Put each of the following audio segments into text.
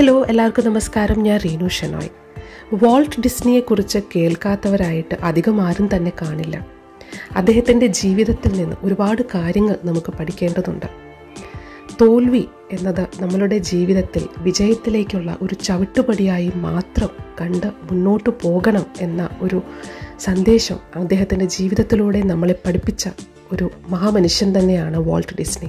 hello എല്ലാവർക്കും നമസ്കാരം ഞാൻ റീനു ഷെനോയ് വാൾട്ട് ഡിസ്നിയെക്കുറിച്ച് കേൾക്കാത്തവരായിട്ട് അധികം ആരും തന്നെ കാണില്ല അദ്ദേഹത്തിൻ്റെ ജീവിതത്തിൽ നിന്ന് ഒരുപാട് കാര്യങ്ങൾ നമുക്ക് പഠിക്കേണ്ടതുണ്ട് തോൽവി എന്നത് നമ്മളുടെ ജീവിതത്തിൽ വിജയത്തിലേക്കുള്ള ഒരു ചവിട്ടുപടിയായി മാത്രം കണ്ട് മുന്നോട്ട് പോകണം എന്ന ഒരു സന്ദേശം അദ്ദേഹത്തിൻ്റെ ജീവിതത്തിലൂടെ നമ്മളെ പഠിപ്പിച്ച ഒരു മഹാമനുഷ്യൻ തന്നെയാണ് വാൾട്ട് ഡിസ്നി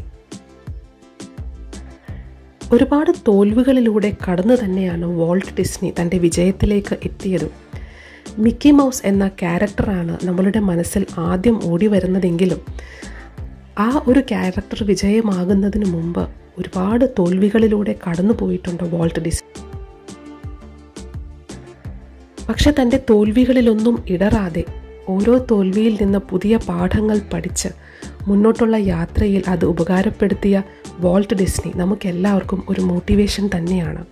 ഒരുപാട് തോൽവികളിലൂടെ കടന്നു തന്നെയാണ് വാൾട്ട് ഡിസ്നി തൻ്റെ വിജയത്തിലേക്ക് എത്തിയത് മിക്കി മൗസ് എന്ന ക്യാരക്ടറാണ് നമ്മളുടെ മനസ്സിൽ ആദ്യം ഓടി വരുന്നതെങ്കിലും ആ ഒരു ക്യാരക്ടർ വിജയമാകുന്നതിന് മുമ്പ് ഒരുപാട് തോൽവികളിലൂടെ കടന്നു പോയിട്ടുണ്ട് വാൾട്ട് ഡിസ്നി പക്ഷെ തൻ്റെ തോൽവികളിലൊന്നും ഇടറാതെ ഓരോ തോൽവിയിൽ നിന്ന് പുതിയ പാഠങ്ങൾ പഠിച്ച് മുന്നോട്ടുള്ള യാത്രയിൽ അത് ഉപകാരപ്പെടുത്തിയ വാൾട്ട് ഡിസ്നി നമുക്കെല്ലാവർക്കും ഒരു മോട്ടിവേഷൻ തന്നെയാണ്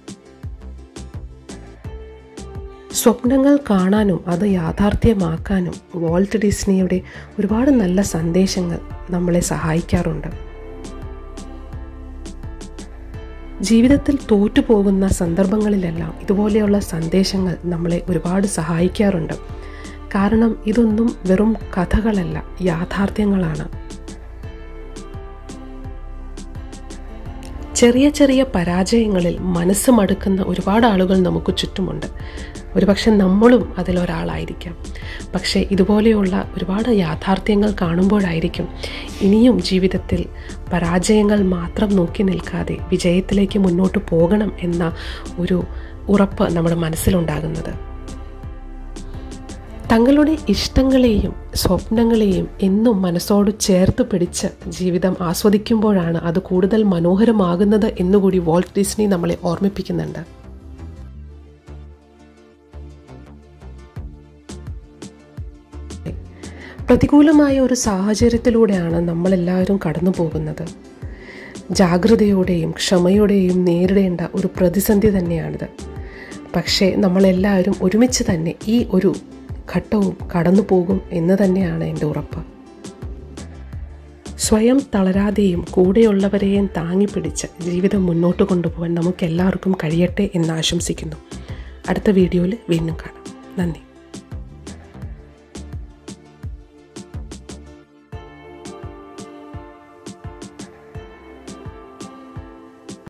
സ്വപ്നങ്ങൾ കാണാനും അത് യാഥാർത്ഥ്യമാക്കാനും വാൾട്ട് ഡിസ്നിയുടെ ഒരുപാട് നല്ല സന്ദേശങ്ങൾ നമ്മളെ സഹായിക്കാറുണ്ട് ജീവിതത്തിൽ തോറ്റുപോകുന്ന സന്ദർഭങ്ങളിലെല്ലാം ഇതുപോലെയുള്ള സന്ദേശങ്ങൾ നമ്മളെ ഒരുപാട് സഹായിക്കാറുണ്ട് കാരണം ഇതൊന്നും വെറും കഥകളല്ല യാഥാർത്ഥ്യങ്ങളാണ് ചെറിയ ചെറിയ പരാജയങ്ങളിൽ മനസ്സ് മടുക്കുന്ന ഒരുപാട് ആളുകൾ നമുക്ക് ചുറ്റുമുണ്ട് ഒരുപക്ഷെ നമ്മളും അതിലൊരാളായിരിക്കാം പക്ഷേ ഇതുപോലെയുള്ള ഒരുപാട് യാഥാർത്ഥ്യങ്ങൾ കാണുമ്പോഴായിരിക്കും ഇനിയും ജീവിതത്തിൽ പരാജയങ്ങൾ മാത്രം നോക്കി നിൽക്കാതെ വിജയത്തിലേക്ക് മുന്നോട്ട് പോകണം എന്ന ഒരു ഉറപ്പ് നമ്മുടെ മനസ്സിലുണ്ടാകുന്നത് തങ്ങളുടെ ഇഷ്ടങ്ങളെയും സ്വപ്നങ്ങളെയും എന്നും മനസ്സോട് ചേർത്ത് പിടിച്ച് ജീവിതം ആസ്വദിക്കുമ്പോഴാണ് അത് കൂടുതൽ മനോഹരമാകുന്നത് എന്നുകൂടി വാൾട്ട് ഡിസ്നി നമ്മളെ ഓർമ്മിപ്പിക്കുന്നുണ്ട് പ്രതികൂലമായ ഒരു സാഹചര്യത്തിലൂടെയാണ് നമ്മളെല്ലാവരും കടന്നു പോകുന്നത് ജാഗ്രതയോടെയും ക്ഷമയോടെയും നേരിടേണ്ട ഒരു പ്രതിസന്ധി തന്നെയാണിത് പക്ഷേ നമ്മളെല്ലാവരും ഒരുമിച്ച് തന്നെ ഈ ഒരു ഘട്ടവും കടന്നു പോകും എന്ന് തന്നെയാണ് എൻ്റെ ഉറപ്പ് സ്വയം തളരാതെയും കൂടെയുള്ളവരെയും താങ്ങിപ്പിടിച്ച് ജീവിതം മുന്നോട്ട് കൊണ്ടുപോകാൻ നമുക്കെല്ലാവർക്കും കഴിയട്ടെ എന്ന് ആശംസിക്കുന്നു അടുത്ത വീഡിയോയിൽ വീണ്ടും കാണാം നന്ദി